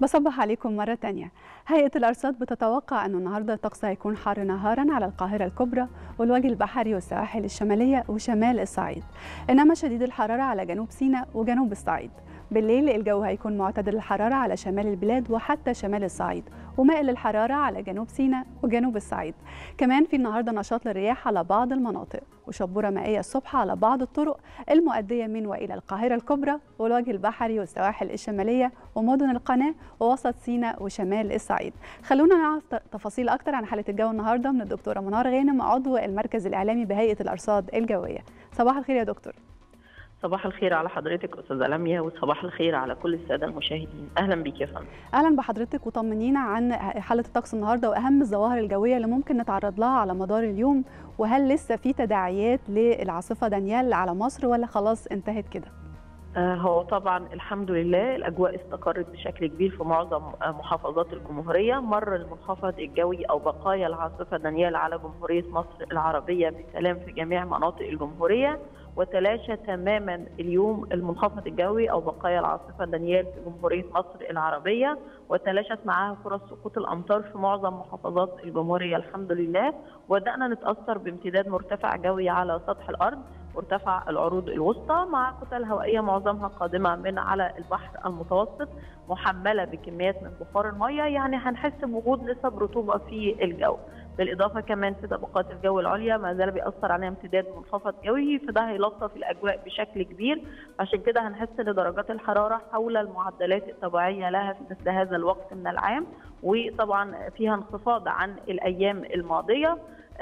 بصبح عليكم مرة تانية هيئة الأرصاد بتتوقع أنه النهاردة الطقس هيكون حار نهارا على القاهرة الكبرى والوجه البحري والسواحل الشمالية وشمال الصعيد إنما شديد الحرارة على جنوب سيناء وجنوب الصعيد بالليل الجو هيكون معتدل الحرارة على شمال البلاد وحتى شمال الصعيد ومائل الحرارة على جنوب سيناء وجنوب الصعيد كمان في النهاردة نشاط للرياح على بعض المناطق وشبورة مائية الصبح على بعض الطرق المؤدية من وإلى القاهرة الكبرى والوجه البحري والسواحل الشمالية ومدن القناة ووسط سيناء وشمال الصعيد خلونا نعرف تفاصيل أكتر عن حالة الجو النهاردة من الدكتورة منار غانم عضو المركز الإعلامي بهيئة الأرصاد الجوية صباح الخير يا دكتور صباح الخير على حضرتك استاذه لميا وصباح الخير على كل الساده المشاهدين اهلا بيك يا فندم اهلا بحضرتك وطمنينا عن حاله الطقس النهارده واهم الظواهر الجويه اللي ممكن نتعرض لها على مدار اليوم وهل لسه في تداعيات للعاصفه دانيال على مصر ولا خلاص انتهت كده هو طبعا الحمد لله الاجواء استقرت بشكل كبير في معظم محافظات الجمهوريه مر المنخفض الجوي او بقايا العاصفه دانيال على جمهوريه مصر العربيه بسلام في جميع مناطق الجمهوريه وتلاشى تماما اليوم المنخفض الجوي او بقايا العاصفه دانيال في جمهوريه مصر العربيه وتلاشت معها فرص سقوط الامطار في معظم محافظات الجمهوريه الحمد لله وبدانا نتاثر بامتداد مرتفع جوي على سطح الارض مرتفع العروض الوسطى مع كتل هوائيه معظمها قادمه من على البحر المتوسط محمله بكميات من بخار الميه يعني هنحس بوجود نسب رطوبه في الجو بالاضافه كمان في طبقات الجو العليا ما زال بيأثر عليها امتداد منخفض جوي فده هيلطف الاجواء بشكل كبير عشان كده هنحس ان درجات الحراره حول المعدلات الطبيعيه لها في مثل هذا الوقت من العام وطبعا فيها انخفاض عن الايام الماضيه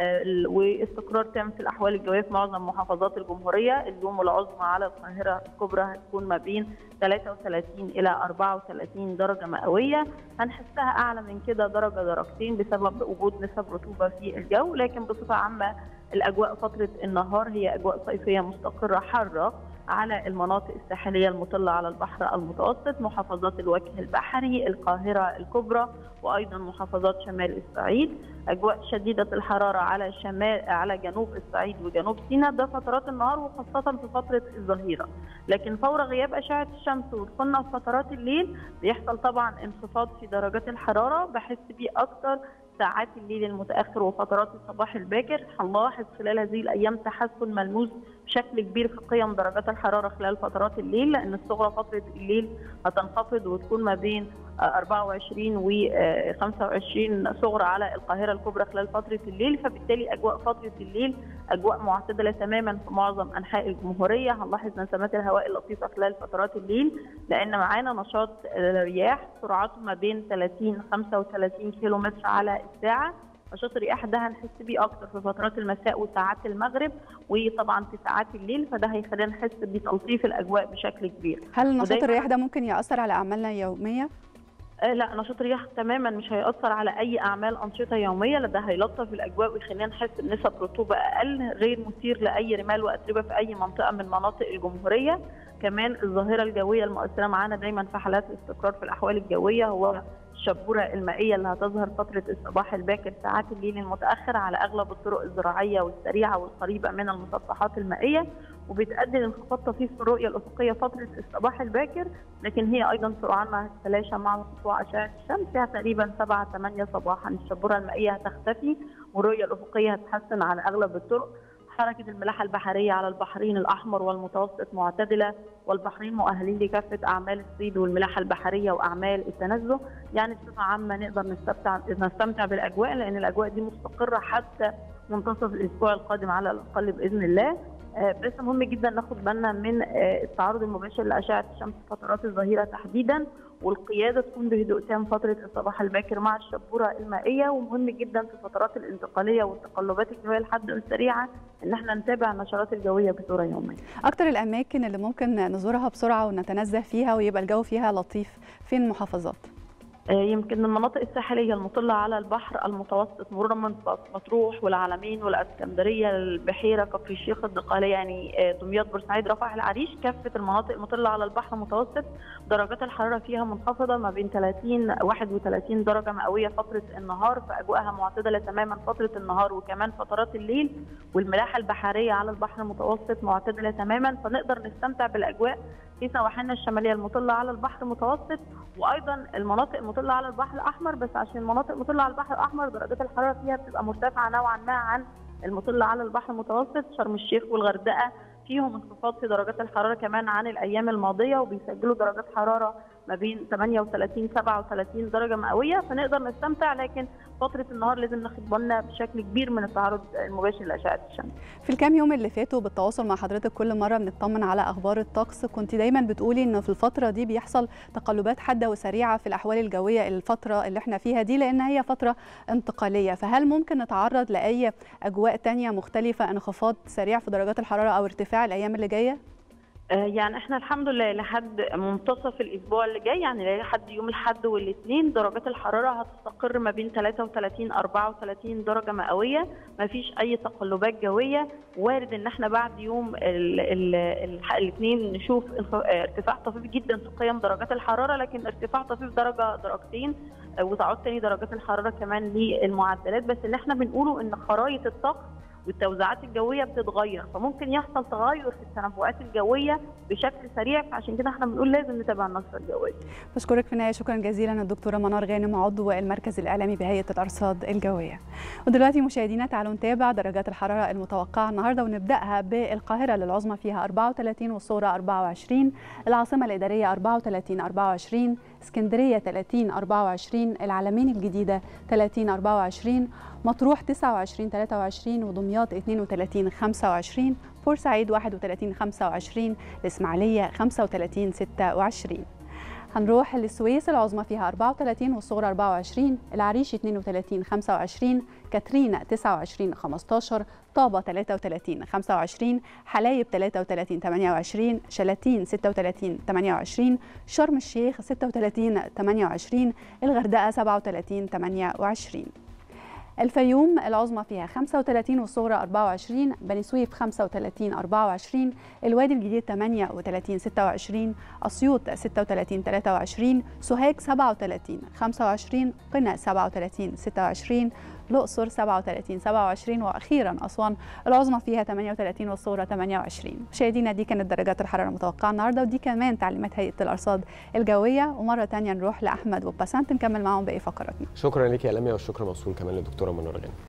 واستقرار تام في الاحوال الجويه في معظم محافظات الجمهوريه اليوم العظمى على القاهره الكبرى هتكون ما بين 33 الى 34 درجه مئويه هنحسها اعلى من كده درجه درجتين بسبب وجود نسب رطوبه في الجو لكن بصفه عامه الاجواء فتره النهار هي اجواء صيفيه مستقره حاره على المناطق الساحليه المطله على البحر المتوسط محافظات الوجه البحري القاهره الكبرى وايضا محافظات شمال الصعيد اجواء شديده الحراره على شمال على جنوب الصعيد وجنوب سيناء ده فترات النهار وخاصه في فتره الظهيره لكن فور غياب اشعه الشمس ودخولنا في فترات الليل بيحصل طبعا انخفاض في درجات الحراره بحس بيه اكتر ساعات الليل المتاخر وفترات الصباح الباكر هنلاحظ خلال هذه الايام تحسن ملموس بشكل كبير في قيم درجات الحراره خلال فترات الليل لان الصغرى فتره الليل هتنخفض وتكون ما بين 24 و 25 صغرى على القاهره الكبرى خلال فتره الليل فبالتالي اجواء فتره الليل اجواء معتدله تماما في معظم انحاء الجمهوريه هنلاحظ نسمات الهواء اللطيفه خلال فترات الليل لان معانا نشاط رياح سرعته ما بين 30 35 كيلو متر على الساعه نشاط الرياح ده هنحس بيه اكتر في فترات المساء وساعات المغرب وطبعا في ساعات الليل فده هيخلينا نحس بتلطيف الاجواء بشكل كبير هل نشاط الرياح ده ممكن ياثر على اعمالنا اليوميه لا نشاط الرياح تماما مش هيأثر على أي أعمال أنشطة يومية لا ده هيلطف الأجواء ويخلينا نحس بنسب رطوبة أقل غير مثير لأي رمال وأتربة في أي منطقة من مناطق الجمهورية كمان الظاهرة الجوية المؤثرة معانا دايما في حالات الاستقرار في الأحوال الجوية هو الشبورة المائية اللي هتظهر فترة الصباح الباكر ساعات الليل المتأخر على أغلب الطرق الزراعية والسريعة والقريبة من المسطحات المائية وبتؤدي لانخفاض طفيف في الرؤية الأفقية فترة الصباح الباكر لكن هي أيضا سرعانها هتتلاشى مع سطوع أشعة الشمس فيها تقريبا 7 8 صباحا الشبورة المائية هتختفي والرؤية الأفقية هتتحسن على أغلب الطرق حركة الملاحة البحرية على البحرين الأحمر والمتوسط معتدلة والبحرين مؤهلين لكافة أعمال الصيد والملاحة البحرية وأعمال التنزه يعني بصفة عامة نقدر نستمتع نستمتع بالأجواء لأن الأجواء دي مستقرة حتى منتصف الأسبوع القادم على الأقل بإذن الله بس مهم جدا ناخد بالنا من التعرض المباشر لأشعة الشمس فترات الظهيرة تحديدا والقيادة تكون بهدوء تام فترة الصباح الباكر مع الشبورة المائية ومهم جدا في الفترات الانتقالية والتقلبات الجوية الحادة والسريعة ان احنا نتابع النشرات الجوية بصورة يومية. أكتر الأماكن اللي ممكن نزورها بسرعة ونتنزه فيها ويبقى الجو فيها لطيف فين المحافظات؟ يمكن المناطق الساحليه المطله على البحر المتوسط مرورا من مطروح والعلمين والاسكندريه البحيره كفر الشيخ الدقهليه يعني دمياط بورسعيد رفح العريش كافه المناطق المطله على البحر المتوسط درجات الحراره فيها منخفضه ما بين 30 31 درجه مئويه فتره النهار فاجواءها معتدله تماما فتره النهار وكمان فترات الليل والملاحه البحريه على البحر المتوسط معتدله تماما فنقدر نستمتع بالاجواء في سواحلنا الشماليه المطله على البحر المتوسط وايضا المناطق المطله على البحر الاحمر بس عشان المناطق المطله على البحر الاحمر درجات الحراره فيها بتبقى مرتفعه نوعا ما عن المطله على البحر المتوسط شرم الشيخ والغردقه فيهم انخفاض في درجات الحراره كمان عن الايام الماضيه وبيسجلوا درجات حراره ما بين 38 37 درجه مئويه فنقدر نستمتع لكن فتره النهار لازم ناخد بالنا بشكل كبير من التعرض المباشر لاشعه الشمس. في الكام يوم اللي فاتوا بالتواصل مع حضرتك كل مره بنطمن على اخبار الطقس كنت دايما بتقولي ان في الفتره دي بيحصل تقلبات حاده وسريعه في الاحوال الجويه الفتره اللي احنا فيها دي لان هي فتره انتقاليه فهل ممكن نتعرض لاي اجواء تانية مختلفه انخفاض سريع في درجات الحراره او ارتفاع الايام اللي جايه؟ يعني احنا الحمد لله لحد منتصف الاسبوع اللي جاي يعني لحد يوم الاحد والاثنين درجات الحراره هتستقر ما بين 33 34 درجه مئويه ما فيش اي تقلبات جويه وارد ان احنا بعد يوم الاثنين نشوف ارتفاع طفيف جدا في قيم درجات الحراره لكن ارتفاع طفيف درجه درجتين وتعود تاني درجات الحراره كمان للمعدلات بس اللي احنا بنقوله ان خرائط الطقس والتوزيعات الجويه بتتغير فممكن يحصل تغير في التنبؤات الجويه بشكل سريع فعشان كده احنا بنقول لازم نتابع النشره الجويه. بشكرك في النهايه شكرا جزيلا الدكتوره منار غانم عضو المركز الاعلامي بهيئه الارصاد الجويه. ودلوقتي مشاهدينا تعالوا نتابع درجات الحراره المتوقعه النهارده ونبداها بالقاهره للعظمى فيها 34 والصوره 24 العاصمه الاداريه 34 24 اسكندريه 30 24 العلمين الجديده 30 24 مطروح 29 23 ودمياط 32 25 بورسعيد 31 25 الإسماعيلية 35 26 هنروح للسويس العظمى فيها 34 والصغرى 24 العريش 32 25 كاترين 29 15 طابة 33 25 حلايب 33 28 شلاتين 36 28 شرم الشيخ 36 28 الغردقة 37 28 الفيوم العظمى فيها 35 والصغرى 24 بني سويف 35 24 الوادي الجديد 38 26 اسيوط 36 23 سوهاج 37 25 قنا 37 26 الأقصر 37 27 وأخيرا أسوان العظمى فيها 38 والصغرى 28 مشاهدينا دي كانت درجات الحرارة المتوقعة النهاردة ودي كمان تعليمات هيئة الأرصاد الجوية ومرة تانية نروح لأحمد وبسنت نكمل معاهم باقي فقراتنا شكرا لك يا لميا والشكر موصول كمان للدكتورة منور غانم